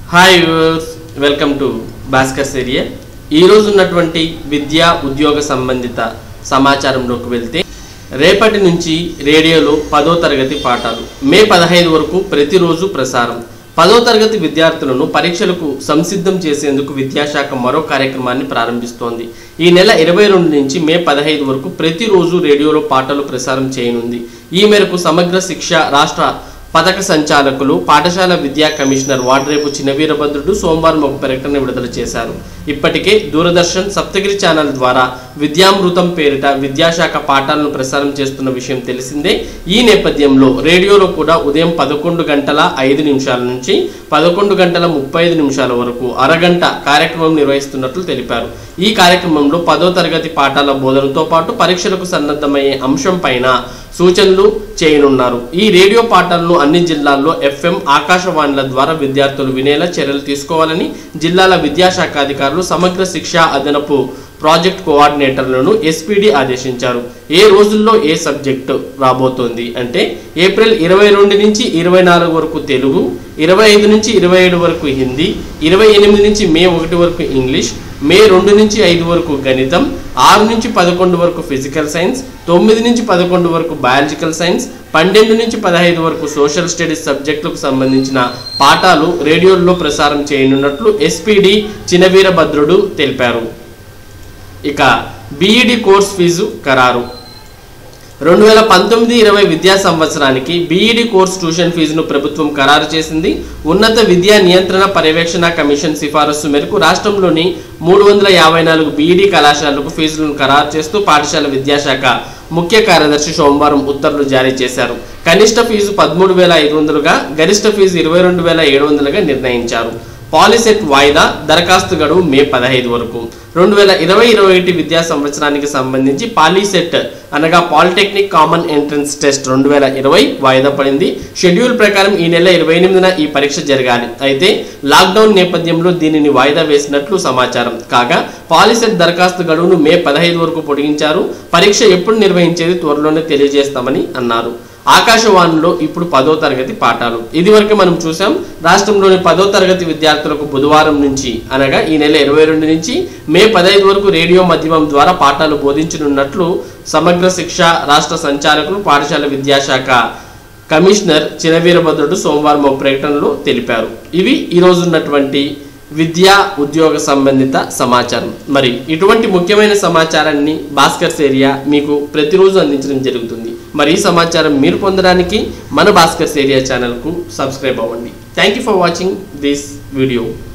hi viewers welcome to Bhaskar area ఈరోజు ఉన్నటువంటి విద్యా ఉద్యోగ సంబంధిత సమాచారంలోకి వెళ్తే రేపటి నుంచి రేడియోలో పదో తరగతి పాఠాలు మే పదహైదు వరకు ప్రతిరోజు ప్రసారం పదో తరగతి విద్యార్థులను పరీక్షలకు సంసిద్ధం చేసేందుకు విద్యాశాఖ మరో కార్యక్రమాన్ని ప్రారంభిస్తోంది ఈ నెల ఇరవై రెండు నుంచి మే పదహైదు వరకు ప్రతిరోజు రేడియోలో పాటలు ప్రసారం చేయనుంది ఈ మేరకు సమగ్ర శిక్ష రాష్ట్ర పథక సంచాలకులు పాఠశాల విద్యా కమిషనర్ వాడ్రేపు చినవీరభద్రుడు సోమవారం ఒక ప్రకటన విడుదల చేశారు ఇప్పటికే దూరదర్శన్ సప్తగిరి ఛానల్ ద్వారా విద్యామృతం పేరిట విద్యాశాఖ పాఠాలను ప్రసారం చేస్తున్న విషయం తెలిసిందే ఈ నేపథ్యంలో రేడియోలో కూడా ఉదయం పదకొండు గంటల ఐదు నిమిషాల నుంచి పదకొండు గంటల ముప్పై ఐదు నిమిషాల వరకు అరగంట కార్యక్రమం నిర్వహిస్తున్నట్లు తెలిపారు ఈ కార్యక్రమంలో పదో తరగతి పాఠాల బోధనతో పాటు పరీక్షలకు సన్నద్ధమయ్యే అంశం పైన సూచనలు చేయనున్నారు ఈ రేడియో పాఠాలను అన్ని జిల్లాల్లో ఎఫ్ఎం ఆకాశవాణిల ద్వారా విద్యార్థులు వినేలా చర్యలు తీసుకోవాలని జిల్లాల విద్యాశాఖ అధికారులు సమగ్ర శిక్ష అదనపు ప్రాజెక్ట్ కోఆర్డినేటర్లను ఎస్పీడీ ఆదేశించారు ఏ రోజుల్లో ఏ సబ్జెక్టు రాబోతోంది అంటే ఏప్రిల్ ఇరవై రెండు నుంచి ఇరవై నాలుగు వరకు తెలుగు ఇరవై ఐదు నుంచి ఇరవై ఏడు వరకు హిందీ ఇరవై ఎనిమిది నుంచి మే ఒకటి వరకు ఇంగ్లీష్ మే రెండు నుంచి ఐదు వరకు గణితం ఆరు నుంచి పదకొండు వరకు ఫిజికల్ సైన్స్ తొమ్మిది నుంచి పదకొండు వరకు బయాలజికల్ సైన్స్ పన్నెండు నుంచి పదహైదు వరకు సోషల్ స్టడీస్ సబ్జెక్టులకు సంబంధించిన పాఠాలు రేడియోల్లో ప్రసారం చేయనున్నట్లు ఎస్పీడి చినవీరభద్రుడు తెలిపారు ఇక బీఈడి కోర్స్ ఫీజు ఖరారు రెండు వేల పంతొమ్మిది ఇరవై విద్యా సంవత్సరానికి బీఈడి కోర్స్ ట్యూషన్ ఫీజును ప్రభుత్వం ఖరారు చేసింది ఉన్నత విద్యా నియంత్రణ పర్యవేక్షణ కమిషన్ సిఫారసు మేరకు రాష్ట్రంలోని మూడు వందల యాభై నాలుగు బీఈడి కళాశాలలకు ఫీజులను ఖరారు చేస్తూ పాఠశాల విద్యాశాఖ ముఖ్య కార్యదర్శి సోమవారం ఉత్తర్వులు జారీ చేశారు కనిష్ట ఫీజు పదమూడు వేల ఐదు వందలుగా గరిష్ట ఫీజు ఇరవై రెండు వేల ఏడు వందలుగా నిర్ణయించారు పాలిసెట్ వాయిదా దరఖాస్తు గడువు మే పదహైదు వరకు రెండు వేల ఇరవై ఇరవై ఒకటి విద్యా సంవత్సరానికి సంబంధించి పాలిసెట్ అనగా పాలిటెక్నిక్ కామన్ ఎంట్రన్స్ టెస్ట్ రెండు వేల ఇరవై వాయిదా పడింది షెడ్యూల్ ప్రకారం ఈ నెల ఇరవై ఎనిమిదిన ఈ పరీక్ష జరగాలి అయితే లాక్డౌన్ నేపథ్యంలో దీనిని వాయిదా వేసినట్లు సమాచారం కాగా పాలిసెట్ దరఖాస్తు గడువును మే పదహైదు వరకు పొడిగించారు పరీక్ష ఎప్పుడు నిర్వహించేది త్వరలోనే తెలియజేస్తామని అన్నారు ఆకాశవాణిలో ఇప్పుడు పదో తరగతి పాఠాలు ఇదివరకు మనం చూసాం రాష్ట్రంలోని పదో తరగతి విద్యార్థులకు బుధవారం నుంచి అనగా ఈ నెల ఇరవై రెండు నుంచి మే పదహైదు వరకు రేడియో మాధ్యమం ద్వారా పాఠాలు బోధించనున్నట్లు సమగ్ర శిక్ష రాష్ట్ర సంచాలకులు పాఠశాల విద్యాశాఖ కమిషనర్ చినవీరభద్రుడు సోమవారం ఒక ప్రకటనలో తెలిపారు ఇవి ఈరోజు ఉన్నటువంటి విద్యా ఉద్యోగ సంబంధిత సమాచారం మరి ఇటువంటి ముఖ్యమైన సమాచారాన్ని భాస్కర్స్ ఏరియా మీకు ప్రతిరోజు అందించడం జరుగుతుంది మరి ఈ సమాచారం మీరు పొందడానికి మన భాస్కర్స్ ఏరియా ఛానల్కు సబ్స్క్రైబ్ అవ్వండి thank you for watching this video